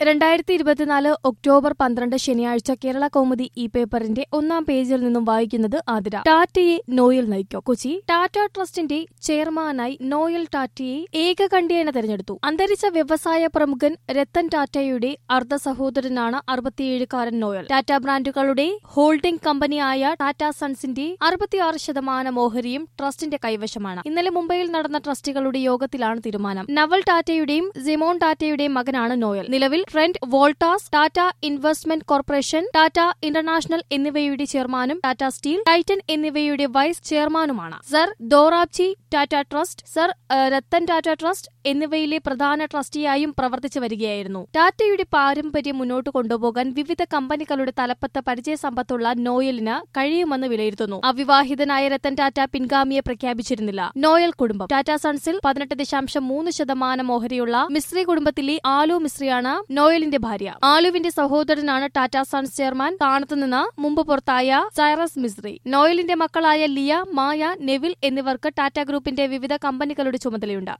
രണ്ടായിരത്തി ഇരുപത്തിനാല് ഒക്ടോബർ പന്ത്രണ്ട് ശനിയാഴ്ച കേരള കൗമുദി ഈ പേപ്പറിന്റെ ഒന്നാം പേജിൽ നിന്നും വായിക്കുന്നത് ആതിര ടാറ്റയെ നോയൽ നയിക്കോ കൊച്ചി ടാറ്റ ട്രസ്റ്റിന്റെ ചെയർമാനായി നോയൽ ടാറ്റയെ ഏകകണ്ഠ്യേന തെരഞ്ഞെടുത്തു അന്തരിച്ച വ്യവസായ പ്രമുഖൻ രത്തൻ ടാറ്റയുടെ അർദ്ധ സഹോദരനാണ് അറുപത്തിയേഴുകാരൻ നോയൽ ടാറ്റ ബ്രാൻഡുകളുടെ ഹോൾഡിംഗ് കമ്പനിയായ ടാറ്റ സൺസിന്റെ അറുപത്തിയാറ് ശതമാനം ഓഹരിയും ട്രസ്റ്റിന്റെ കൈവശമാണ് ഇന്നലെ മുംബൈയിൽ നടന്ന ട്രസ്റ്റികളുടെ യോഗത്തിലാണ് തീരുമാനം നവൽ ടാറ്റയുടെയും സിമോൺ ടാറ്റയുടെയും മകനാണ് നോയൽ നിലവിൽ Trent Voltas Tata investment corporation Tata international എന്നിവയുടെ ചെയർമാനും ടാറ്റ സ്റ്റീൽ ടൈറ്റൻ എന്നിവയുടെ വൈസ് ചെയർമാനുമാണ് sir Dorabji Tata trust sir ഏഹ്, രത്തൻ ടാറ്റ ട്രസ്റ്റ് എന്നിവയിലെ പ്രധാന ട്രസ്റ്റിയായും പ്രവർത്തിച്ചു വരികയായിരുന്നു ടാറ്റയുടെ പാരമ്പര്യം മുന്നോട്ട് കൊണ്ടുപോകാൻ വിവിധ കമ്പനികളുടെ തലപ്പത്ത് പരിചയസമ്പത്തുള്ള നോയലിന് കഴിയുമെന്ന് വിലയിരുത്തുന്നു അവിവാഹിതനായ രത്തൻ ടാറ്റ പിൻഗാമിയെ പ്രഖ്യാപിച്ചിരുന്നില്ല നോയൽ കുടുംബം ടാറ്റ സൺസിൽ പതിനെട്ട് ദശാംശം മൂന്ന് ശതമാനം ഓഹരിയുള്ള മിസ്രി കുടുംബത്തിലെ ആലു മിസ്രിയാണ് നോയലിന്റെ ഭാര്യ ആലുവിന്റെ സഹോദരനാണ് ടാറ്റ സൺസ് ചെയർമാൻ സ്ഥാനത്തുനിന്ന് മുമ്പ് പുറത്തായ സൈറസ് മിസ്രി നോയലിന്റെ മക്കളായ ലിയ മായ നെവിൽ എന്നിവർക്ക് ടാറ്റ ഗ്രൂപ്പിന്റെ വിവിധ കമ്പനികളുടെ ചുമതലയുണ്ട്